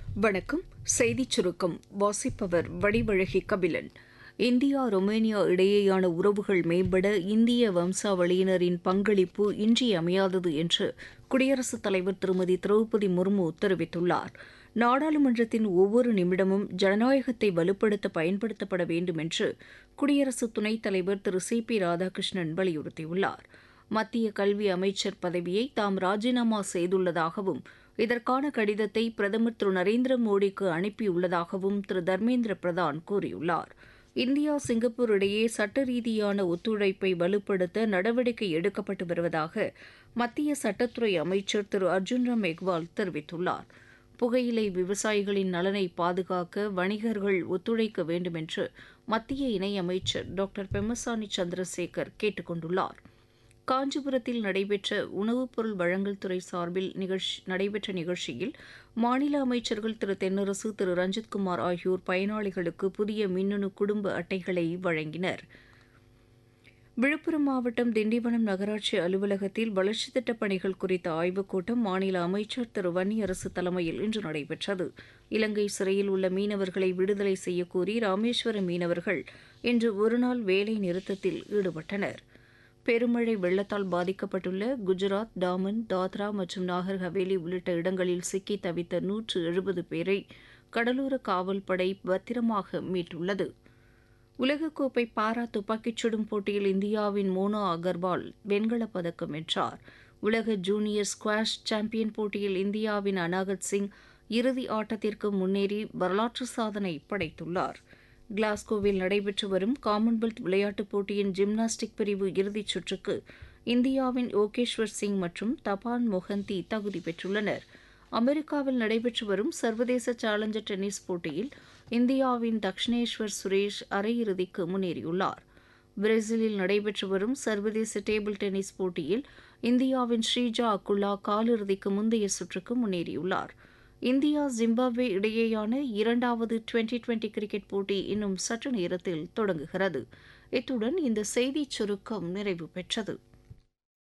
வணக்கம் செய்திச் சுருக்கம் வாசிப்பவர் வடிவழகி கபிலன் இந்தியா ரொமேனியா இடையேயான உறவுகள் மேம்பட இந்திய வம்சாவளியினரின் பங்களிப்பு இன்றியமையாதது என்று குடியரசுத் தலைவர் திருமதி திரௌபதி முர்மு தெரிவித்துள்ளார் நாடாளுமன்றத்தின் ஒவ்வொரு நிமிடமும் ஜனநாயகத்தை வலுப்படுத்த பயன்படுத்தப்பட வேண்டும் என்று குடியரசு துணைத் தலைவர் திரு சி பி ராதாகிருஷ்ணன் வலியுறுத்தியுள்ளார் மத்திய கல்வி அமைச்சர் பதவியை தாம் ராஜினாமா செய்துள்ளதாகவும் இதற்கான கடிதத்தை பிரதமர் திரு நரேந்திர மோடிக்கு அனுப்பியுள்ளதாகவும் திரு தர்மேந்திர பிரதான் கூறியுள்ளார் இந்தியா சிங்கப்பூர் இடையே சட்ட ரீதியான ஒத்துழைப்பை வலுப்படுத்த நடவடிக்கை எடுக்கப்பட்டு வருவதாக மத்திய சட்டத்துறை அமைச்சர் திரு அர்ஜுன் ராம் மெக்வால் தெரிவித்துள்ளார் புகையிலை விவசாயிகளின் நலனை பாதுகாக்க வணிகர்கள் ஒத்துழைக்க வேண்டும் என்று மத்திய இணையமைச்சர் டாக்டர் பெம்மசானி சந்திரசேகர் கேட்டுக் கொண்டுள்ளார் காஞ்சிபுரத்தில் நடைபெற்ற உணவுப் பொருள் வழங்கல் துறை சார்பில் நிகழ்ச்சி நடைபெற்ற நிகழ்ச்சியில் மாநில அமைச்சர்கள் திரு தென்னரசு திரு ரஞ்சித்குமார் ஆகியோர் பயனாளிகளுக்கு புதிய மின்னணு குடும்ப அட்டைகளை வழங்கினர் விழுப்புரம் மாவட்டம் திண்டிவனம் நகராட்சி அலுவலகத்தில் வளர்ச்சித் திட்டப் பணிகள் குறித்த ஆய்வுக் கூட்டம் மாநில அமைச்சர் திரு வன்னியரசு தலைமையில் இன்று நடைபெற்றது இலங்கை சிறையில் உள்ள மீனவர்களை விடுதலை செய்யக்கோரி ராமேஸ்வர மீனவர்கள் இன்று ஒருநாள் வேலை நிறுத்தத்தில் ஈடுபட்டனர் பெருமழை வெள்ளத்தால் பாதிக்கப்பட்டுள்ள குஜராத் டாமன் தாத்ரா மற்றும் நாகர் ஹவேலி உள்ளிட்ட இடங்களில் சிக்கி தவித்த நூற்று எழுபது பேரை கடலோர காவல்படை பத்திரமாக மீட்டுள்ளது உலகக்கோப்பை பாரா துப்பாக்கிச் சுடும் போட்டியில் இந்தியாவின் மோனா அகர்வால் வெண்கலப் பதக்கம் வென்றார் உலக ஜூனியர் ஸ்குவாஷ் சாம்பியன் போட்டியில் இந்தியாவின் அனாகத் சிங் இறுதி ஆட்டத்திற்கு முன்னேறி வரலாற்று சாதனை படைத்துள்ளார் கிளாஸ்கோவில் நடைபெற்று வரும் காமன்வெல்த் விளையாட்டுப் போட்டியின் ஜிம்னாஸ்டிக் பிரிவு இறுதிச் சுற்றுக்கு இந்தியாவின் யோகேஸ்வர் சிங் மற்றும் தபான் மொஹந்தி தகுதி பெற்றுள்ளனர் அமெரிக்காவில் நடைபெற்று வரும் சர்வதேச சேலஞ்சர் டென்னிஸ் போட்டியில் இந்தியாவின் தக்ஷனேஸ்வர் சுரேஷ் அரையிறுதிக்கு முன்னேறியுள்ளார் பிரேசிலில் நடைபெற்று வரும் சர்வதேச டேபிள் டென்னிஸ் போட்டியில் இந்தியாவின் ஸ்ரீஜா அக்குல்லா காலிறுதிக்கு முந்தைய சுற்றுக்கு முன்னேறியுள்ளார் இந்தியா ஜிம்பாப்வே இடையேயான இரண்டாவது டுவெண்டி டுவெண்டி கிரிக்கெட் போட்டி இன்னும் சற்று நேரத்தில் தொடங்குகிறது இத்துடன் இந்த செய்திச் சுருக்கம் நிறைவு பெற்றது